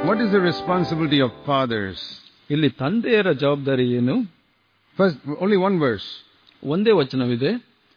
What is the responsibility of fathers? ಇಲ್ಲಿ ತಂದೆಯರ ಜವಾಬ್ದಾರಿ ಏನು First, only one verse. ಒಂದೇ ವಚನವಿದೆ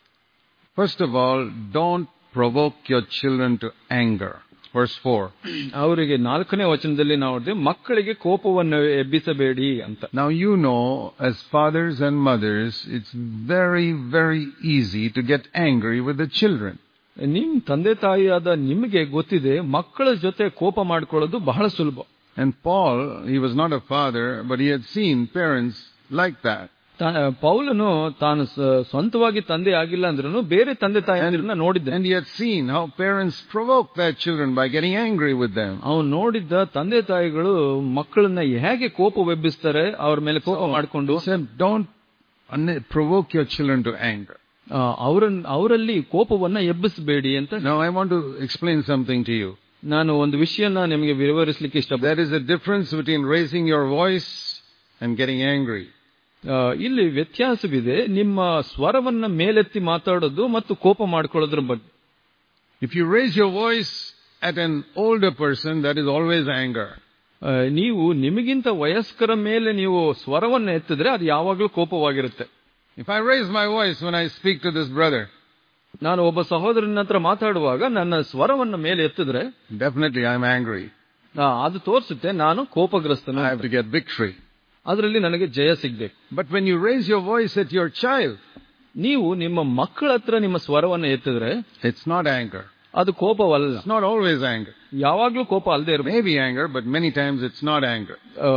First of all, don't provoke your children to anger. Verse 4. ಅವರಿಗೆ ನಾಲ್ಕನೇ ವಚನದಲ್ಲಿ ನಾವು ನೋಡಿದ್ವಿ ಮಕ್ಕಳಿಗೆ ಕೋಪವನ್ನು ಎಬ್ಬಿಸಬೇಡಿ ಅಂತ Now you know, as fathers and mothers, it's very, very easy to get angry with the children. ನಿಮ್ ತಂದೆ ತಾಯಿಯಾದ ನಿಮಗೆ ಗೊತ್ತಿದೆ ಮಕ್ಕಳ ಜೊತೆ ಕೋಪ ಮಾಡ್ಕೊಳ್ಳೋದು ಬಹಳ ಸುಲಭ And Paul, he was not a father, but he had seen parents like that. ತ- ಪೌಲನು ತಾನು ಸ- ಸ್ವಂತವಾಗಿ ತಂದೆ ಆಗಿಲ್ಲ ಅಂದ್ರೂ ಬೇರೆ ತಂದೆ ತಾಯಿಯನ್ನ ನೋಡಿದ್ದ And he had seen how parents provoke their children by getting angry with them. ಅವನು ನೋಡಿದ್ದ ತಂದೆ ತಾಯಿಗಳು ಮಕ್ಕಳನ್ನ ಹೇಗೆ ಕೋಪವೆಬ್ಬಿಸ್ತಾರೆ ಅವ್ರ ಮೇಲೆ ಕೋಪ ಮಾಡಿಕೊಂಡು He said, don't un- provoke your children to anger. ಅವರ ಅವರಲ್ಲಿ ಕೋಪವನ್ನ ಎಬ್ಬಿಸಬೇಡಿ ಅಂತ Now I want to explain something to you. ನಾನು ಒಂದು ವಿಷಯನ ನಿಮಗೆ ವಿವರಿಸಲಿಕ್ಕೆ ಇಷ್ಟಪಡ್ತೀನಿ There is a difference between raising your voice and getting angry. ಆ, ಇಲ್ಲಿ ವ್ಯತ್ಯಾಸವಿದೆ ನಿಮ್ಮ ಸ್ವರವನ್ನ ಮೇಲೆತ್ತಿ ಮಾತಾಡೋದು ಮತ್ತು ಕೋಪ ಮಾಡ್ಕೊಳ್ಳೋದ್ರ ಬಗ್ಗೆ If you raise your voice at an older person, that is always anger. ಆ, ನೀವು ನಿಮಗಿಂತ ವಯಸ್ಕರ ಮೇಲೆ ನೀವು ಸ್ವರವನ್ನ ಎತ್ತಿದ್ರೆ ಅದು ಯಾವಾಗಲೂ ಕೋಪವಾಗಿರುತ್ತೆ If I raise my voice when I speak to this brother, ನಾನು ಒಬ್ಬ ಸಹೋದರನ ಹತ್ರ ಮಾತಾಡುವಾಗ ನನ್ನ ಸ್ವರವನ್ನ ಮೇಲೆ ಎತ್ತಿದ್ರೆ definitely I'm angry. ಆ, ಅದು ತೋರಿಸುತ್ತೆ ನಾನು ಕೋಪಗ್ರಸ್ತನ I have to get victory. ಅದರಲ್ಲಿ ನನಗೆ ಜಯ ಸಿಗ್ಬೇಕು But when you raise your voice at your child, ನೀವು ನಿಮ್ಮ ಮಕ್ಕಳ ಹತ್ರ ನಿಮ್ಮ ಸ್ವರವನ್ನ ಎತ್ತಿದ್ರೆ it's not anger. ಅದು ಕೋಪವಲ್ಲ It's not always anger. ಯಾವಾಗ್ಲೂ ಕೋಪ ಅಲ್ಲದೆ ಇರಬೇಕು Maybe anger, but many times it's not anger.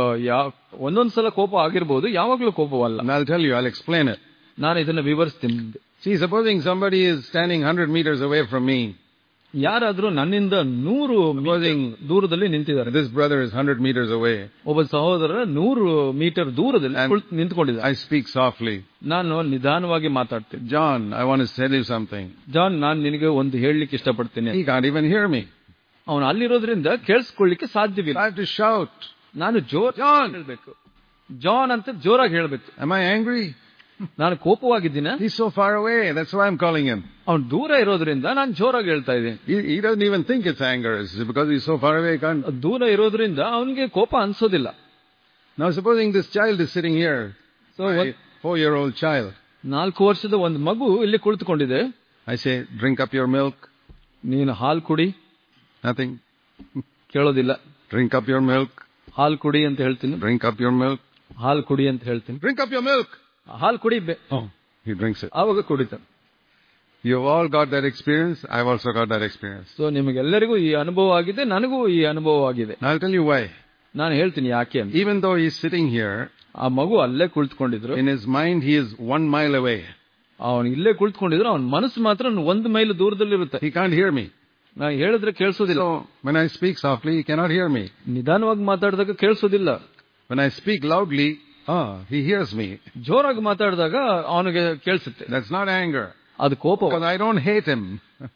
ಒಂದೊಂದ್ಸಲ ಕೋಪ ಆಗಿರ್ಬೋದು ಯಾವಾಗ್ಲೂ ಕೋಪವಲ್ಲ And I'll tell you, I'll explain it. ನಾನು ಇದನ್ನ ವಿವರಿಸ್ತೀನಿ ನಿಮ್ಗೆ. See, supposing somebody is standing 100 meters away from me, ಯಾರಾದ್ರೂ ನನ್ನಿಂದ ನೂರು ಮೀಟರ್ ದೂರದಲ್ಲಿ ನಿಂತಿದ್ದಾರೆ this brother is 100 meters away. ಒಬ್ಬ ಸಹೋದರ ನೂರು ಮೀಟರ್ ದೂರದಲ್ಲಿ And- ಕುಳಿತು ನಿಂತ್ಕೊಂಡಿದ್ದಾರೆ I speak softly. ನಾನು ನಿಧಾನವಾಗಿ ಮಾತಾಡ್ತೀನಿ John, I want to tell you something. John ನಾನು ನಿನಗೆ ಒಂದು ಹೇಳಲಿಕ್ಕೆ ಇಷ್ಟಪಡ್ತೀನಿ He can't even hear me. ಅವನು ಅಲ್ಲಿರೋದ್ರಿಂದ ಕೇಳಿಸ್ಕೊಳ್ಳಿಕ್ಕೆ ಸಾಧ್ಯವಿಲ್ಲ I have to shout. ನಾನು ಜೋರ್ ಜಾನ್ ಹೇಳ್ಬೇಕು ಜಾನ್ ಅಂತ ಜೋರಾಗಿ ಹೇಳ್ಬೇಕು Am I angry? ನಾನು ಕೋಪವಾಗಿದ್ದೀನ He's so far away. That's why I'm calling him. ಅವನು ದೂರ ಇರೋದ್ರಿಂದ ನಾನು ಜೋರಾಗಿ ಹೇಳ್ತಾ ಇದ್ದೀನಿ He, he doesn't even think it's anger. It's because he's so far away. He can't. ದೂರ ಇರೋದ್ರಿಂದ ಅವನಿಗೆ ಕೋಪ ಅನ್ಸೋದಿಲ್ಲ Now, supposing this child is sitting here, so my four-year-old child. ನಾಲ್ಕು ವರ್ಷದ ಒಂದು ಮಗು ಇಲ್ಲಿ ಕುಳಿತುಕೊಂಡಿದೆ I say, drink up your milk. ನೀನು ಹಾಲು ಕುಡಿ Nothing. ಕೇಳೋದಿಲ್ಲ Drink up your milk. ಹಾಲು ಕುಡಿ ಅಂತ ಹೇಳ್ತೀನಿ Drink up your milk. ಹಾಲು ಕುಡಿ ಅಂತ ಹೇಳ್ತೀನಿ Drink up your milk. ಹಾಲು ಕುಡಿ ಬೆ- Oh, he drinks it. ಆವಾಗ ಕುಡಿತಾನೆ You've all got that experience. I've also got that experience. So ನಿಮಗೆಲ್ಲರಿಗೂ ಈ ಅನುಭವ ಆಗಿದೆ ನನಗೂ ಈ ಅನುಭವ ಆಗಿದೆ I'll tell you why. ನಾನು ಹೇಳ್ತೀನಿ ಯಾಕೆ ಅಂತ Even though he's sitting here, ಆ ಮಗು ಅಲ್ಲೇ ಕುಳಿತುಕೊಂಡಿದ್ರು in his mind he is one mile away. ಅವನು ಇಲ್ಲೇ ಕುಳಿತುಕೊಂಡಿದ್ರು ಅವನ ಮನಸ್ಸು ಮಾತ್ರ ಒಂದು ಮೈಲ್ ದೂರದಲ್ಲಿರುತ್ತೆ He can't hear me. ನಾ ಹೇಳಿದ್ರೆ ಕೇಳಿಸೋದಿಲ್ಲ So when I speak softly, he cannot hear me. ನಿಧಾನವಾಗಿ ಮಾತಾಡಿದಾಗ ಕೇಳಿಸೋದಿಲ್ಲ When I speak loudly, ah, he hears me. ಜೋರಾಗಿ ಮಾತಾಡಿದಾಗ ಅವನಿಗೆ ಕೇಳಿಸುತ್ತೆ That's not anger. ಅದು ಕೋಪ Because I don't hate him.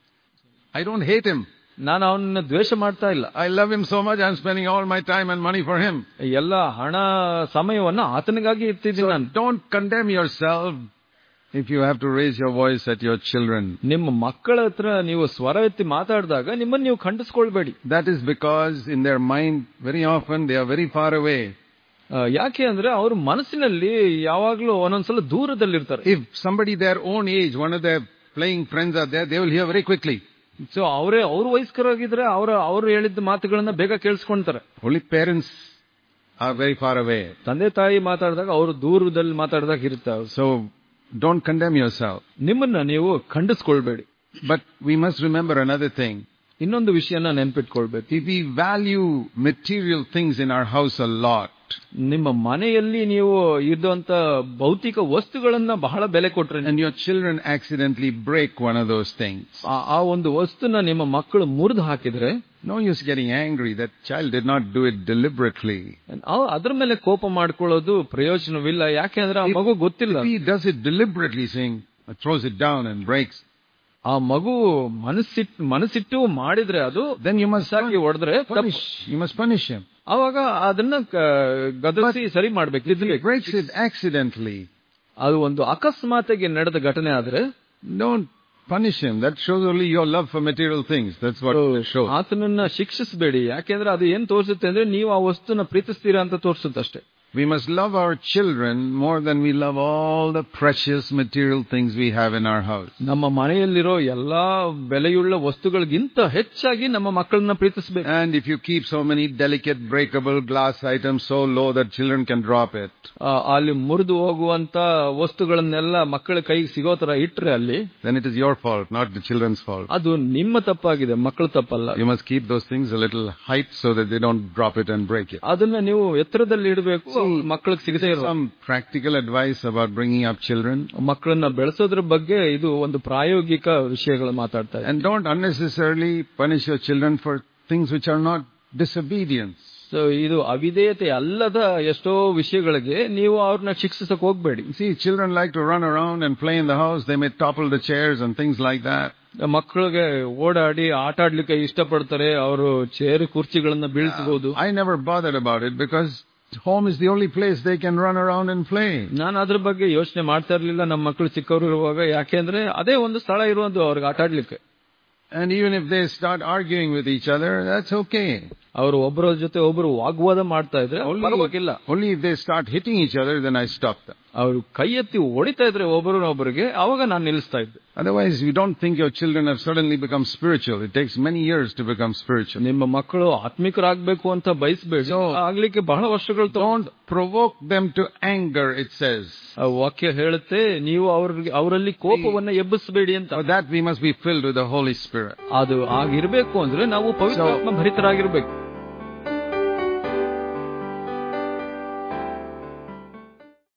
I don't hate him. ನಾನು ಅವನನ್ನ ದ್ವೇಷ ಮಾಡ್ತಾ ಇಲ್ಲ I love him so much, I'm spending all my time and money for him. ಎಲ್ಲ ಹಣ ಸಮಯವನ್ನ ಆತನಿಗಾಗಿ ಇರ್ತಿದ್ದೀನಿ ನಾನು Don't condemn yourself if you have to raise your voice at your children. ನಿಮ್ಮ ಮಕ್ಕಳ ಹತ್ರ ನೀವು ಸ್ವರ ಎತ್ತಿ ಮಾತಾಡಿದಾಗ ನಿಮ್ಮನ್ನ ನೀವು ಖಂಡಿಸ್ಕೊಳ್ಬೇಡಿ That is because in their mind, very often they are very far away. ಆ, ಯಾಕೆ ಅಂದ್ರೆ ಅವ್ರ ಮನಸ್ಸಿನಲ್ಲಿ ಯಾವಾಗ್ಲೂ ಒಂದೊಂದ್ಸಲ ದೂರದಲ್ಲಿರ್ತಾರೆ If somebody their own age, one of their playing friends are there, they will hear very quickly. So ಅವರೇ ಅವ್ರ ವಯಸ್ಕರಾಗಿದ್ರೆ ಅವ್ರ ಅವ್ರು ಹೇಳಿದ ಮಾತುಗಳನ್ನ ಬೇಗ ಕೇಳಿಸ್ಕೊಂತಾರೆ Only parents are very far away. ತಂದೆ ತಾಯಿ ಮಾತಾಡಿದಾಗ ಅವರು ದೂರದಲ್ಲಿ ಮಾತಾಡಿದಾಗ ಇರ್ತಾವೆ So don't condemn yourself. ನಿಮ್ಮನ್ನ ನೀವು ಖಂಡಿಸ್ಕೊಳ್ಬೇಡಿ But we must remember another thing. ಇನ್ನೊಂದು ವಿಷಯನ ನೆನ್ಪಿಟ್ಕೊಳ್ಬೇಕು If we value material things in our house a lot, ನಿಮ್ಮ ಮನೆಯಲ್ಲಿ ನೀವು ಇದ್ದಂತ ಭೌತಿಕ ವಸ್ತುಗಳನ್ನ ಬಹಳ ಬೆಲೆ ಕೊಟ್ರೆ and your children accidentally break one of those things, ಆ- ಆ ಒಂದು ವಸ್ತುನ ನಿಮ್ಮ ಮಕ್ಕಳು ಮುರಿದು ಹಾಕಿದ್ರೆ no use getting angry. That child did not do it deliberately. ಅವ್- ಅದ್ರ ಮೇಲೆ ಕೋಪ ಮಾಡ್ಕೊಳ್ಳೋದು ಪ್ರಯೋಜನವಿಲ್ಲ ಯಾಕೆಂದ್ರೆ ಆ ಮಗು ಗೊತ್ತಿಲ್ಲ If he does it deliberately, saying, throws it down and breaks, ಆ ಮಗು ಮನಸ್ಸಿಟ್ಟು ಮನಸ್ಸಿಟ್ಟು ಮಾಡಿದ್ರೆ ಅದು then you must ಸಾಕಿ ಹೊಡೆದ್ರೆ ತಪ್ಪು. punish. You must punish him. ಅವಾಗ ಅದನ್ನ ಕ- ಗದರಿಸಿ ಸರಿ ಮಾಡ್ಬೇಕು If he ತಿದ್ದಬೇಕು. breaks it accidentally, ಅದು ಒಂದು ಅಕಸ್ಮಾತಿಗೆ ನಡೆದ ಘಟನೆ ಆದ್ರೆ don't punish him. That shows only your love for material things. That's what it shows. ಆತನನ್ನ ಶಿಕ್ಷಿಸಬೇಡಿ ಯಾಕೆಂದ್ರೆ ಅದು ಏನ್ ತೋರಿಸುತ್ತೆ ಅಂದ್ರೆ ನೀವು ಆ ವಸ್ತುನ ಪ್ರೀತಿಸ್ತೀರಾ ಅಂತ ತೋರಿಸುತ್ತಷ್ಟೇ We must love our children more than we love all the precious material things we have in our house. ನಮ್ಮ ಮನೆಯಲ್ಲಿರೋ ಎಲ್ಲಾ ಬೆಲೆಯುಳ್ಳ ವಸ್ತುಗಳಿಗಿಂತ ಹೆಚ್ಚಾಗಿ ನಮ್ಮ ಮಕ್ಕಳನ್ನ ಪ್ರೀತಿಸಬೇಕು And if you keep so many delicate breakable glass items so low that children can drop it, ಅಲ್ಲಿ ಮುರಿದು ಹೋಗುವಂತ ವಸ್ತುಗಳನ್ನೆಲ್ಲ ಮಕ್ಕಳ ಕೈಗೆ ಸಿಗೋ ತರ ಇಟ್ರೆ ಅಲ್ಲಿ then it is your fault, not the children's fault. ಅದು ನಿಮ್ಮ ತಪ್ಪಾಗಿದೆ ಮಕ್ಕಳ ತಪ್ಪಲ್ಲ You must keep those things a little height so that they don't drop it and break it. ಅದನ್ನ ನೀವು ಎತ್ತರದಲ್ಲಿ ಇಡಬೇಕು ಮಕ್ಕಳಿಗೆ ಸಿಗದೇ ಇರೋ Some practical advice about bringing up children. ಮಕ್ಕಳನ್ನ ಬೆಳೆಸೋದ್ರ ಬಗ್ಗೆ ಇದು ಒಂದು ಪ್ರಾಯೋಗಿಕ ವಿಷಯಗಳು ಮಾತಾಡ್ತಾ ಇದೆ And don't unnecessarily punish your children for things which are not disobedience. So ಇದು ಅವಿಧೇಯತೆ ಅಲ್ಲದ ಎಷ್ಟೋ ವಿಷಯಗಳಿಗೆ ನೀವು ಅವ್ರನ್ನ ಶಿಕ್ಷಿಸಕ್ ಹೋಗ್ಬೇಡಿ You see, children like to run around and play in the house. They may topple the chairs and things like that. ಮಕ್ಕಳಿಗೆ ಓಡಾಡಿ ಆಟ ಆಡ್ಲಿಕ್ಕೆ ಇಷ್ಟಪಡ್ತಾರೆ ಅವರು ಚೇರು ಕುರ್ಚಿಗಳನ್ನ ಬೀಳಿಸಬಹುದು I never bothered about it because home is the only place they can run around and play. ನಾನು ಅದ್ರ ಬಗ್ಗೆ ಯೋಚನೆ ಮಾಡ್ತಾ ಇರ್ಲಿಲ್ಲ ನಮ್ಮ ಮಕ್ಕಳು ಚಿಕ್ಕವರು ಇರುವಾಗ ಯಾಕೆಂದ್ರೆ ಅದೇ ಒಂದು ಸ್ಥಳ ಇರುವಂತ ಅವ್ರಿಗೆ ಆಟ ಆಡ್ಲಿಕ್ಕೆ And even if they start arguing with each other, that's okay. ಅವರು ಒಬ್ಬರ ಜೊತೆ ಒಬ್ಬರು ವಾಗ್ವಾದ ಮಾಡ್ತಾ ಇದ್ರೆ ಪರವಾಗಿಲ್ಲ Only if they start hitting each other, then I stop them. ಅವರು ಕೈ ಎತ್ತಿ ಹೊಡಿತಾ ಇದ್ರೆ ಒಬ್ಬರನ್ನೊಬ್ಬರಿಗೆ ಅವಾಗ ನಾನು ನಿಲ್ಲಿಸ್ತಾ ಇದ್ದೆ Otherwise, you don't think your children have suddenly become spiritual. It takes many years to become spiritual. ನಿಮ್ಮ ಮಕ್ಕಳು ಆತ್ಮಿಕರಾಗಬೇಕು ಅಂತ ಬಯಸಬೇಡಿ ಆಗ್ಲಿಕ್ಕೆ ಬಹಳ ವರ್ಷಗಳು ತಗೊಂಡು Don't provoke them to anger, it says. ಆ ವಾಕ್ಯ ಹೇಳುತ್ತೆ ನೀವು ಅವ್ರಿಗೆ ಅವರಲ್ಲಿ ಕೋಪವನ್ನ ಎಬ್ಬಿಸಬೇಡಿ ಅಂತ For that, we must be filled with the Holy Spirit. ಅದು ಆಗಿರ್ಬೇಕು ಅಂದ್ರೆ ನಾವು ಪವಿತ್ರಾತ್ಮ ಭರಿತರಾಗಿರ್ಬೇಕು